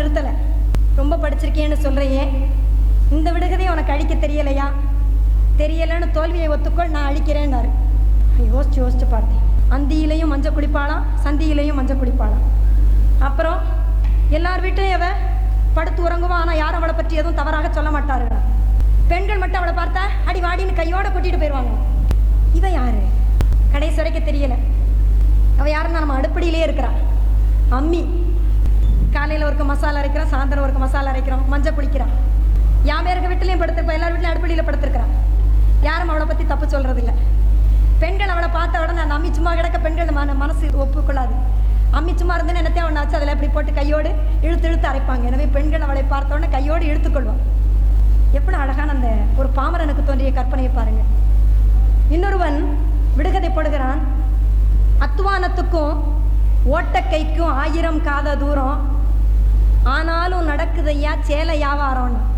நிறுத்தலை ரொம்ப படிச்சிருக்கேன்னு சொல்கிறியே இந்த விடுகதையை உனக்கு அழிக்க தெரியலையா தெரியலைன்னு தோல்வியை ஒத்துக்கொள் நான் அழிக்கிறேன்னாரு யோசிச்சு யோசிச்சு பார்த்தேன் அந்தியிலையும் மஞ்சள் குளிப்பாளாம் சந்தியிலையும் மஞ்சள் குளிப்பாளாம் அப்புறம் எல்லார் வீட்டையும் அவ படுத்து உறங்குவா ஆனால் யாரும் அவளை பற்றி எதுவும் தவறாக சொல்ல மாட்டாருடா பெண்கள் மட்டும் அவளை பார்த்தா அடி வாடின்னு கையோட கூட்டிட்டு போயிடுவாங்க இவ யாரு கடைசி வரைக்கும் தெரியல அவ யாருன்னா நம்ம அடுப்படியிலே இருக்கிறா அம்மி காலையில் ஒருக்க மசாலா அரைக்கிறோம் சாயந்தரம் ஒருக்க மசாலா அரைக்கிறோம் மஞ்சள் குளிக்கிறோம் யாமே இருக்க வீட்டிலையும் படுத்திருப்பா எல்லார் வீட்லையும் அடுப்படியில் படுத்திருக்கிறா யாரும் அவளை பற்றி தப்பு சொல்றதில்ல பெண்கள் அவளை பார்த்த உடனே அந்த அம்மி சும்மா கிடக்க பெண்கள் மன மனசு ஒப்புக்கொள்ளாது அம்மி சும்மா இருந்துன்னு என்னத்தையும் அவன் ஆச்சு அதில் இப்படி போட்டு கையோடு இழுத்து இழுத்து அரைப்பாங்க எனவே பெண்கள் அவளை பார்த்த உடனே கையோடு இழுத்துக்கொள்வான் எவ்வளோ அழகான அந்த ஒரு பாமரனுக்கு தோன்றிய கற்பனையை பாருங்க இன்னொருவன் விடுகதை போடுகிறான் அத்துவானத்துக்கும் ஓட்டக்கைக்கும் ஆயிரம் காத தூரம் ஆனாலும் நடக்குதையா சேலை வியாபாரம்னு